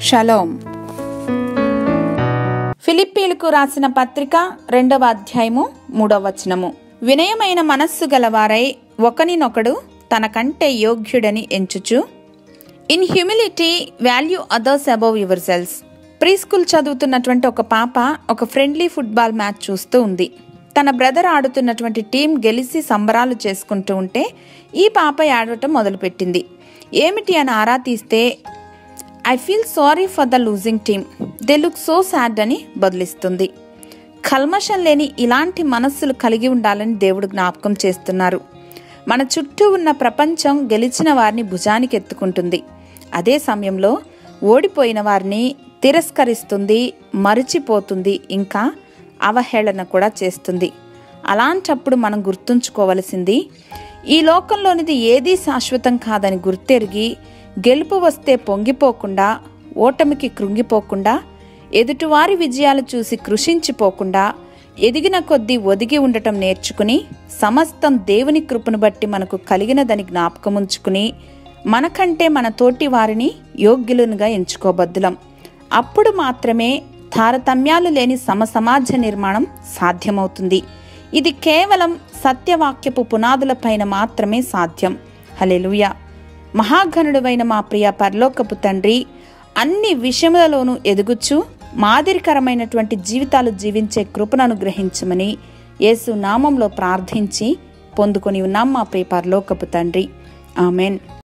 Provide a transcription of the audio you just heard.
shalom ఫిలిప్పీలకు రాసిన పత్రిక రెండవ అధ్యాయము మూడవ వచనము వినయమైన మనస్సు గలవారై ఒకనినొకడు తనకంటే యోగ్యుడని ఎంచుచు in humility value others above your selves pre school చదువుతున్నటువంటి ఒక పాప ఒక ఫ్రెండ్లీ ఫుట్బాల్ మ్యాచ్ చూస్తూ ఉంది తన బ్రదర్ ఆడుతున్నటువంటి టీం గెలిచి సంబరాలు చేసుకుంటూ ఉంటే ఈ పాప ఆడటం మొదలుపెట్టింది ఏమిటి అని ఆరా తీస్తే I feel sorry for the losing team they look so sad అని బదులిస్తుంది కల్మషం లేని ఇలాంటి మనస్సులు కలిగి ఉండాలని దేవుడు జ్ఞాపకం చేస్తున్నారు మన చుట్టూ ఉన్న ప్రపంచం గెలిచిన వారిని భుజానికి ఎత్తుకుంటుంది అదే సమయంలో ఓడిపోయిన వారిని తిరస్కరిస్తుంది మరిచిపోతుంది ఇంకా అవహేళన కూడా చేస్తుంది అలాంటప్పుడు మనం గుర్తుంచుకోవలసింది ఈ లోకంలోనిది ఏదీ శాశ్వతం కాదని గుర్తెరిగి గెలుపు వస్తే పొంగిపోకుండా ఓటమికి కృంగిపోకుండా ఎదుటివారి విజయాలు చూసి కృషించిపోకుండా ఎదిగిన కొద్దీ ఒదిగి ఉండటం నేర్చుకుని సమస్తం దేవుని కృపను బట్టి మనకు కలిగినదని జ్ఞాపకముంచుకుని మనకంటే మన తోటి వారిని యోగ్యులుగా ఎంచుకోబద్దులం అప్పుడు మాత్రమే తారతమ్యాలు లేని సమసమాజ నిర్మాణం సాధ్యమవుతుంది ఇది కేవలం సత్యవాక్యపు పునాదులపైన మాత్రమే సాధ్యం హలెలుయ మహాఘనుడువైన మా ప్రియ పరలోకపు తండ్రి అన్ని విషయములలోనూ ఎదుగుచు మాదిరికరమైనటువంటి జీవితాలు జీవించే కృపను అనుగ్రహించమని యేసు నామంలో ప్రార్థించి పొందుకొని ఉన్నాం మా ప్రియ పరలోకపు తండ్రి ఆమెన్